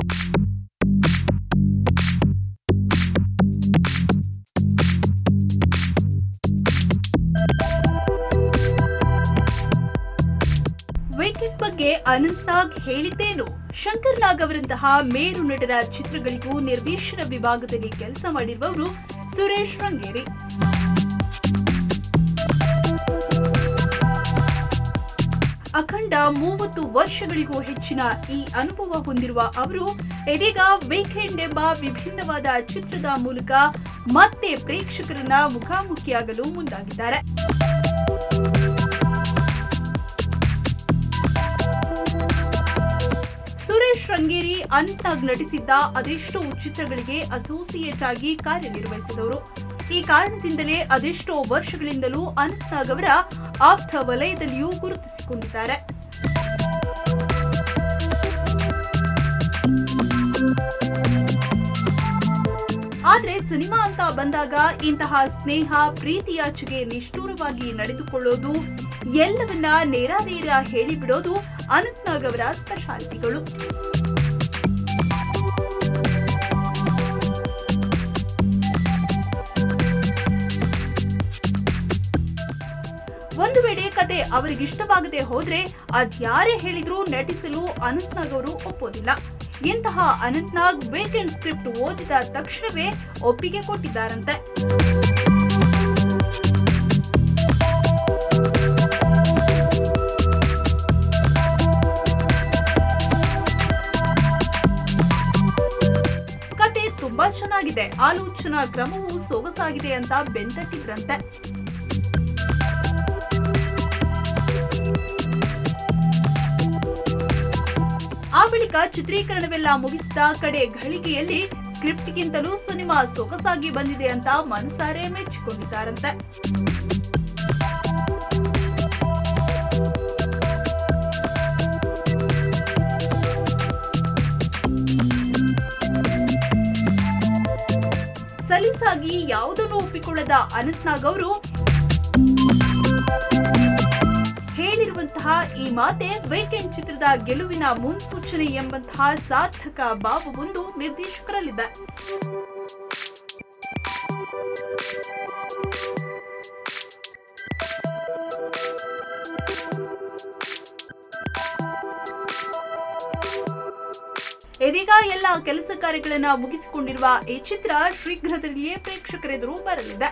weekend ಬಗ್ಗೆ ಅನಂತ್ ನಾಗ್ ಹೇಳಿದ್ದೇನು ಶಂಕರ್ ನಾಗ್ ಅವರಂತಹ ಮೇರು ನಟರ ಚಿತ್ರಗಳಿಗೂ ನಿರ್ದೇಶನ ವಿಭಾಗದಲ್ಲಿ ಕೆಲಸ ಮಾಡಿರುವವರು ಸುರೇಶ್ ರಂಗೇರಿ ಅಖಂಡ ಮೂವತ್ತು ವರ್ಷಗಳಿಗೂ ಹೆಚ್ಚಿನ ಈ ಅನುಭವ ಹೊಂದಿರುವ ಅವರು ಇದೀಗ ವೀಕೆಂಡ್ ಎಂಬ ವಿಭಿನ್ನವಾದ ಚಿತ್ರದ ಮೂಲಕ ಮತ್ತೆ ಪ್ರೇಕ್ಷಕರನ್ನ ಮುಖಾಮುಖಿಯಾಗಲು ಮುಂದಾಗಿದ್ದಾರೆ ಸುರೇಶ್ ರಂಗೇರಿ ಅನಂತ್ನಾಗ್ ನಟಿಸಿದ್ದ ಅದೆಷ್ಟೋ ಚಿತ್ರಗಳಿಗೆ ಅಸೋಸಿಯೇಟ್ ಆಗಿ ಕಾರ್ಯನಿರ್ವಹಿಸಿದವರು ಈ ಕಾರಣದಿಂದಲೇ ಅದೆಷ್ಟೋ ವರ್ಷಗಳಿಂದಲೂ ಅನಂತ್ನಾಗ್ ಅವರ ಆಪ್ತ ವಲಯದಲ್ಲಿಯೂ ಗುರುತಿಸಿಕೊಂಡಿದ್ದಾರೆ ಆದ್ರೆ ಸಿನಿಮಾ ಅಂತ ಬಂದಾಗ ಇಂತಹ ಸ್ನೇಹ ಪ್ರೀತಿಯಾಚೆಗೆ ನಿಷ್ಠೂರವಾಗಿ ನಡೆದುಕೊಳ್ಳೋದು ಎಲ್ಲವನ್ನ ನೇರಾನೇರ ಹೇಳಿಬಿಡೋದು ಅನಂತ್ನಾಗ್ ಅವರ ಸ್ಪೆಷಾಲಿಟಿಗಳು ಒಂದು ವೇಳೆ ಕತೆ ಅವರಿಗಿಷ್ಟವಾಗದೆ ಹೋದ್ರೆ ಅದ್ಯಾರೇ ಹೇಳಿದ್ರೂ ನಟಿಸಲು ಅನಂತ್ನಾಗ್ ಅವರು ಒಪ್ಪೋದಿಲ್ಲ ಇಂತಹ ಅನಂತ್ನಾಗ್ ವೀಕೆಂಡ್ ಸ್ಕ್ರಿಪ್ಟ್ ಓದಿದ ತಕ್ಷಣವೇ ಒಪ್ಪಿಗೆ ಕೊಟ್ಟಿದ್ದಾರಂತೆ ಕತೆ ತುಂಬಾ ಚೆನ್ನಾಗಿದೆ ಆಲೋಚನಾ ಕ್ರಮವು ಸೊಗಸಾಗಿದೆ ಅಂತ ಬೆಂತಟ್ಟಿದ್ರಂತೆ ಆ ಬಳಿಕ ಚಿತ್ರೀಕರಣವೆಲ್ಲ ಮುಗಿಸಿದ ಕಡೆ ಘಳಿಗೆಯಲ್ಲಿ ಸ್ಕ್ರಿಪ್ಟ್ಗಿಂತಲೂ ಸಿನಿಮಾ ಸೊಗಸಾಗಿ ಬಂದಿದೆ ಅಂತ ಮನಸಾರೆ ಮೆಚ್ಚಿಕೊಂಡಿದ್ದಾರಂತೆ ಸಲೀಸಾಗಿ ಯಾವುದನ್ನು ಒಪ್ಪಿಕೊಳ್ಳದ ಅನಂತ್ನಾಗ್ ಅವರು ಹೇಳಿರುವಂತಹ ಈ ಮಾತೆ ವೀಕೆಂಡ್ ಚಿತ್ರದ ಗೆಲುವಿನ ಮುನ್ಸೂಚನೆ ಎಂಬಂತಹ ಸಾರ್ಥಕ ಭಾವವೊಂದು ನಿರ್ದೇಶಕರಲ್ಲಿದೆ ಇದೀಗ ಎಲ್ಲ ಕೆಲಸ ಕಾರ್ಯಗಳನ್ನ ಮುಗಿಸಿಕೊಂಡಿರುವ ಈ ಚಿತ್ರ ಶೀಘ್ರದಲ್ಲಿಯೇ ಪ್ರೇಕ್ಷಕರೆದುರು ಬರಲಿದೆ